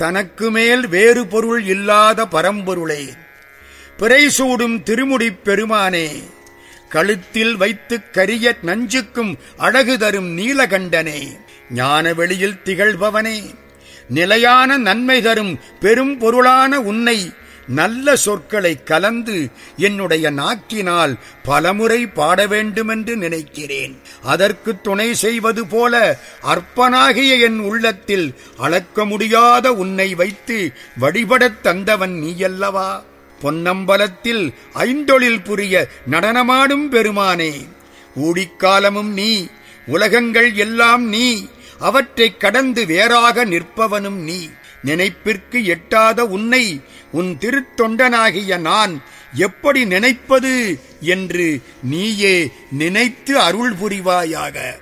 தனக்கு மேல் வேறு பொருள் இல்லாத பரம்பொருளே பிறைசூடும் திருமுடிப் பெருமானே கழுத்தில் வைத்துக் கரிய நஞ்சுக்கும் அழகு தரும் நீலகண்டனே ஞான வெளியில் திகழ்பவனே நிலையான நன்மை தரும் பெரும் பொருளான உன்னை நல்ல சொற்களை கலந்து என்னுடைய நாக்கினால் பலமுறை பாட வேண்டுமென்று நினைக்கிறேன் அதற்கு துணை செய்வது போல அற்பனாகிய என் உள்ளத்தில் அளக்க முடியாத உன்னை வைத்து வழிபடத் தந்தவன் நீயல்லவா பொன்னம்பலத்தில் ஐந்தொழில் புரிய நடனமாடும் பெருமானே ஊழிக்காலமும் நீ உலகங்கள் எல்லாம் நீ அவற்றைக் கடந்து வேறாக நிற்பவனும் நீ நினைப்பிற்கு எட்டாத உன்னை உன் திருத்தொண்டனாகிய நான் எப்படி நினைப்பது என்று நீயே நினைத்து அருள் புரிவாயாக